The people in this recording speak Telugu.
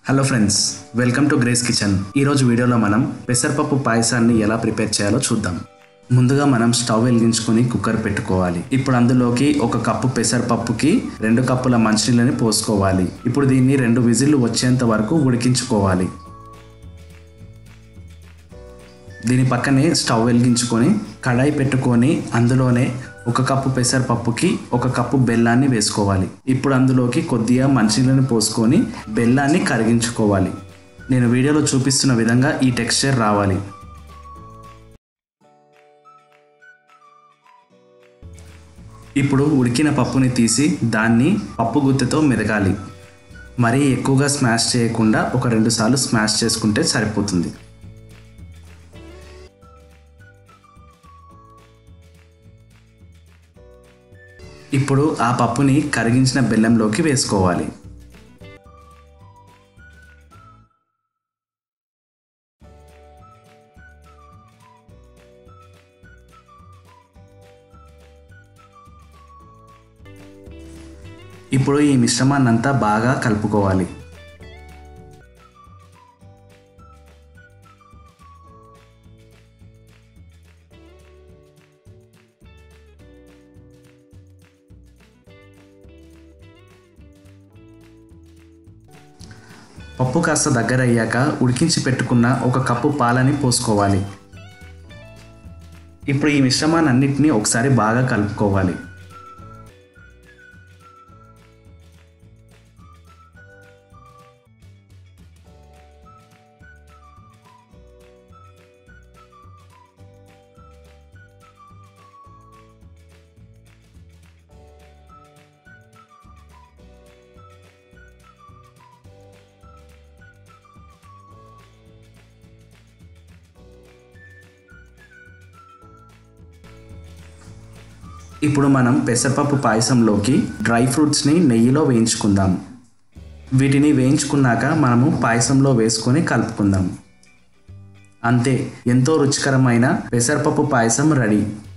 hello friends welcome to Grace kitchen ఈరోజు వీడియోలో మనం పెసరపప్పు పాయసాన్ని ఎలా ప్రిపేర్ చేయాలో చూద్దాం ముందుగా మనం స్టవ్ వెలిగించుకొని కుక్కర్ పెట్టుకోవాలి ఇప్పుడు అందులోకి ఒక కప్పు పెసరపప్పుకి రెండు కప్పుల మంచినీళ్ళని పోసుకోవాలి ఇప్పుడు దీన్ని రెండు విజిల్లు వచ్చేంత వరకు ఉడికించుకోవాలి దీని పక్కనే స్టవ్ వెలిగించుకొని కడాయి పెట్టుకొని అందులోనే ఒక కప్పు పెసరపప్పుకి ఒక కప్పు బెల్లాన్ని వేసుకోవాలి ఇప్పుడు అందులోకి కొద్దిగా మంచినీళ్ళని పోసుకొని బెల్లాన్ని కరిగించుకోవాలి నేను వీడియోలో చూపిస్తున్న విధంగా ఈ టెక్స్చర్ రావాలి ఇప్పుడు ఉడికిన పప్పుని తీసి దాన్ని పప్పు గుత్తెతో మెదగాలి మరీ ఎక్కువగా స్మాష్ చేయకుండా ఒక రెండు సార్లు స్మాష్ చేసుకుంటే సరిపోతుంది ఇప్పుడు ఆ పప్పుని కరిగించిన బెల్లంలోకి వేసుకోవాలి ఇప్పుడు ఈ మిశ్రమాన్నంతా బాగా కలుపుకోవాలి పప్పు కాస్త దగ్గర అయ్యాక ఉడికించి పెట్టుకున్న ఒక కప్పు పాలని పోసుకోవాలి ఇప్పుడు ఈ మిశ్రమాన్ని అన్నిటినీ ఒకసారి బాగా కలుపుకోవాలి ఇప్పుడు మనం పెసరపప్పు పాయసంలోకి డ్రై ఫ్రూట్స్ని నెయ్యిలో వేయించుకుందాం వీటిని వేయించుకున్నాక మనము పాయసంలో వేసుకొని కలుపుకుందాం అంతే ఎంతో రుచికరమైన పెసరపప్పు పాయసం రెడీ